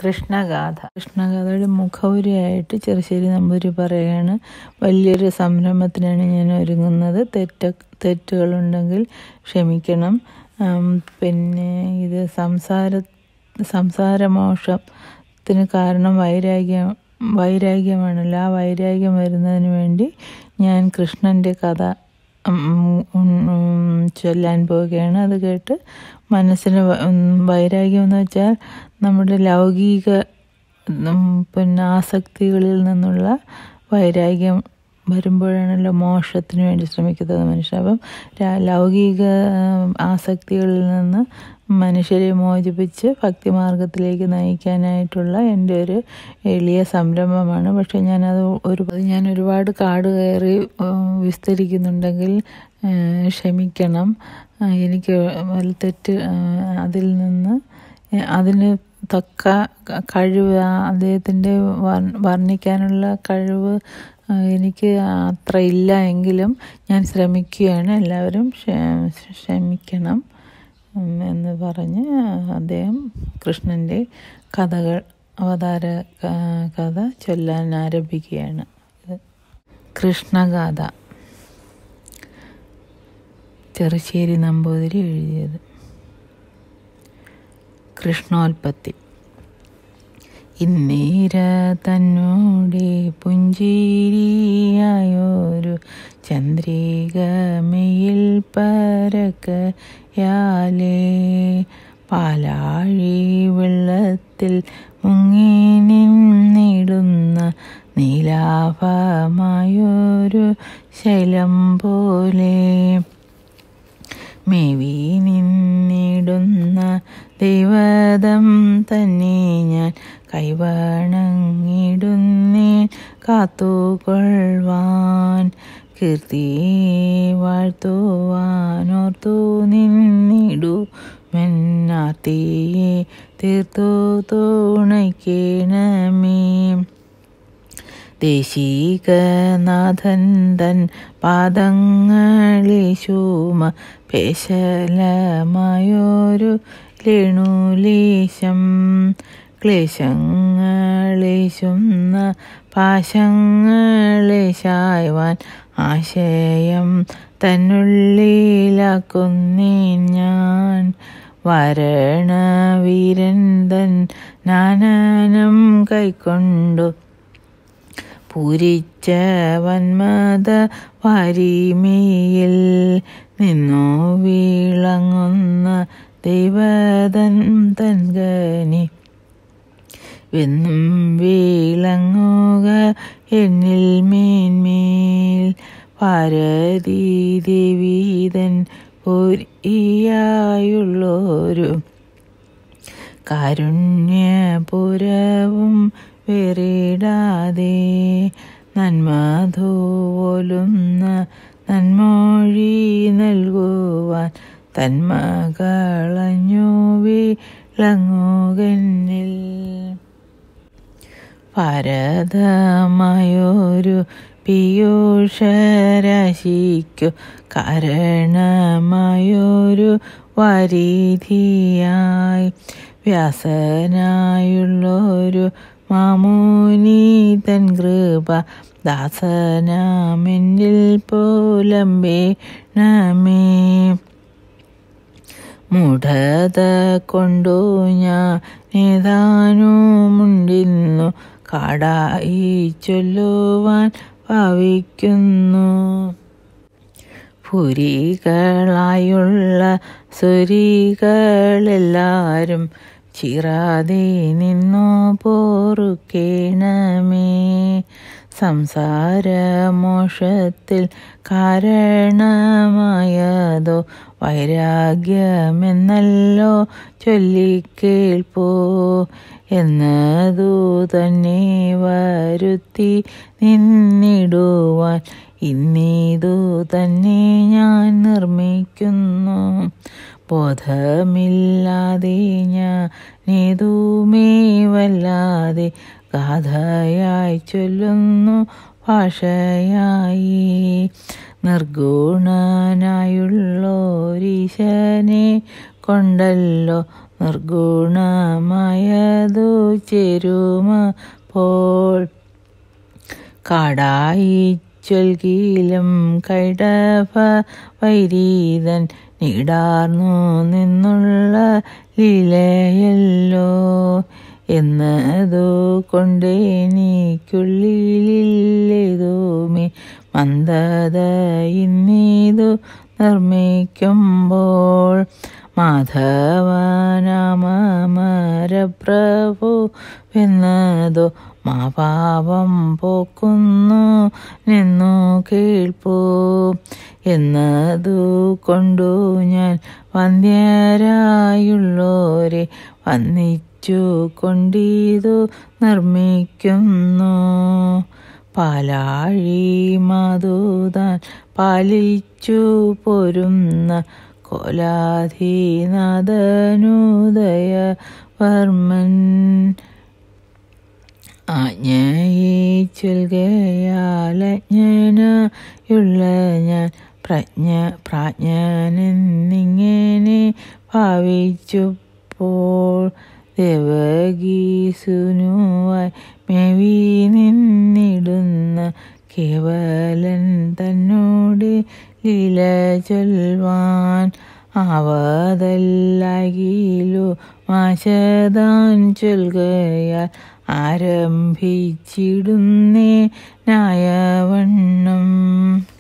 കൃഷ്ണഗാഥ കൃഷ്ണഗാഥയുടെ മുഖവുരയായിട്ട് ചെറുശ്ശേരി നമ്പൂരി പറയുകയാണ് വലിയൊരു സംരംഭത്തിനാണ് ഞാൻ ഒരുങ്ങുന്നത് തെറ്റ തെറ്റുകളുണ്ടെങ്കിൽ ക്ഷമിക്കണം ആം, പിന്നെ ഇത് സംസാര സംസാരമോക്ഷത്തിന് കാരണം വൈരാഗ്യം വൈരാഗ്യമാണല്ലോ ആ വൈരാഗ്യം വരുന്നതിന് വേണ്ടി ഞാൻ കൃഷ്ണൻ്റെ കഥ ഉം, ഉം, ഉം, ചൊല്ലാൻ പോവുകയാണ് അത് കേട്ട് മനസ്സിന് വ- ഉം, വൈരാഗ്യം എന്ന് വെച്ചാൽ നമ്മുടെ ലൗകിക ഉം, പിന്നെ ആസക്തികളിൽ നിന്നുള്ള വൈരാഗ്യം വരുമ്പോഴാണല്ലോ മോക്ഷത്തിന് വേണ്ടി ശ്രമിക്കുന്നത് മനുഷ്യൻ അപ്പം ര- ലൗകിക ഉം, ആസക്തികളിൽ നിന്ന് മനുഷ്യരെ മോചിപ്പിച്ച് ഭക്തിമാർഗത്തിലേക്ക് നയിക്കാനായിട്ടുള്ള എൻ്റെ ഒരു എളിയ സംരംഭമാണ് പക്ഷെ ഞാനത് ഒരു ഞാൻ ഒരുപാട് കാട് കയറി ഉം, വിസ്തരിക്കുന്നുണ്ടെങ്കിൽ ഏഹ്, ക്ഷമിക്കണം ആ, എനിക്ക് വല്ല തെറ്റ് ആ, അതിൽ നിന്ന് ഏഹ്, അതിന് തക്ക ക- കഴിവ് ആ അദ്ദേഹത്തിൻ്റെ വർ- വർണ്ണിക്കാനുള്ള കഴിവ് ആ, എനിക്ക് അത്ര ഇല്ല എങ്കിലും ഞാൻ ശ്രമിക്കുകയാണ് എല്ലാവരും ക്ഷ- ക്ഷമിക്കണം ഉം, എന്ന് പറഞ്ഞ് അദ്ദേഹം കൃഷ്ണൻ്റെ കഥകൾ അവതാര ക- കഥ ചൊല്ലാൻ ആരംഭിക്കുകയാണ് ഇത് കൃഷ്ണഗാഥ ചെറുശ്ശേരി നമ്പൂതിരി എഴുതിയത് കൃഷ്ണോൽപ്പത്തി ഇന്നീര തന്നോടെ പുഞ്ചിരിയായൊരു ചന്ദ്രികമയിൽ പരക്കയാലേ പാലാഴി വെള്ളത്തിൽ മുങ്ങി നിന്നിടുന്ന നീലാഭമായൊരു ശൈലം പോലെ മേവി നിന്നിടുന്ന ദൈവതം തന്നെ ഞാൻ കൈവണങ്ങിടുന്നേൻ കാത്തുകൊള്ളുവാൻ കീർത്തി വാഴ്ത്തുവാനോർത്തു നിന്നിടു മെന്നാർത്തിയെ തീർത്തു തുണയ്ക്കണമേ ദേശികനാഥൻ തൻ പാദങ്ങളേശുമ പേശലമായൊരു ലേണുലേശം ക്ലേശങ്ങളേശുന്ന പാശങ്ങളേശായ്വാൻ ആശയം തന്നുള്ളിലാക്കുന്നേൻ ഞാൻ വരണവീരൻ തൻ നാനനം കൈക്കൊണ്ടു പൂരിച്ച വന്മത വാരിമയിൽ നിന്നു വീളങ്ങുന്ന ദൈവതൻ തൻകനി വെന്നും വീളങ്ങുക എന്നിൽ മേന്മേൽ പാരതി ദേവീതൻ പൊരിയായുള്ളൊരു കാരുണ്യപുരവും വേറിടാതെ നന്മധുപോലുന്ന നന്മൊഴി നൽകുവാൻ തന്മകളഞ്ഞു വിളങ്ങുകന്നിൽ ഭാരതമായൊരു പീയൂഷരാശിക്കു കാരണമായൊരു വാരീധിയായി വ്യാസനായുള്ളൊരു മാമൂനി തൻ കൃപ ദാസനാമെന്നിൽ പോലമ്പേ നമേ മൂഢത കൊണ്ടു ഞാൻ ഏതാനുമുണ്ടിന്നു കാടായി ചൊല്ലുവാൻ ഭാവിക്കുന്നു പുരികളായുള്ള സുരികളെല്ലാരും ചിറാതെ നിന്നു പോറുക്കേണമേ സംസാരമോഷത്തിൽ കാരണമായതോ വൈരാഗ്യമെന്നല്ലോ ചൊല്ലിക്കേൾപ്പോ എന്നതു തന്നെ വരുത്തി നിന്നിടുവാൻ ഇന്നീതു തന്നെ ഞാൻ നിർമ്മിക്കുന്നു ബോധമില്ലാതെ ഞാനേതുമേ വല്ലാതെ ഗാഥയായി ചൊല്ലുന്നു ഭാഷയായി നിർഗുണനായുള്ളോരീശനെ കൊണ്ടല്ലോ നിർഗുണമായതു ചേരുമപ്പോൾ കാടായി ചൊൽകീലും കൈടഭ വൈരീതൻ നീടാർന്നു നിന്നുള്ള ലീലയല്ലോ എന്നതു കൊണ്ടെനിക്കുള്ളിലേതുമേ മന്ദത ഇന്നീതു നിർമ്മിക്കുമ്പോൾ മാധവനാമരപ്രഭു എന്നതോ മാപാപം പോക്കുന്നു നിന്നു കേൾപ്പൂ എന്നതു കൊണ്ടു ഞാൻ വന്ധ്യരായുള്ളോരെ വന്നിച്ചു കൊണ്ടിതു നിർമ്മിക്കുന്നു പാലാഴി മധുതാൻ പാലിച്ചു പോരുന്ന കോലാധിനാഥനുദയ വർമ്മൻ ആജ്ഞയിച്ചുൽകയാലജ്ഞനായുള്ള ഞാൻ പ്രജ്ഞ പ്രാജ്ഞനെന്നിങ്ങനെ ഭാവിച്ചപ്പോൾ ദേവഗീസുനുവായി മേവി നിന്നിടുന്ന കേവലൻ തന്നോട് ലീല ചൊൽവാൻ ആവതല്ലാകിലു മാശതാൻ ചൊൽകയാൽ ആരംഭിച്ചിടുന്നേ നായവണ്ണം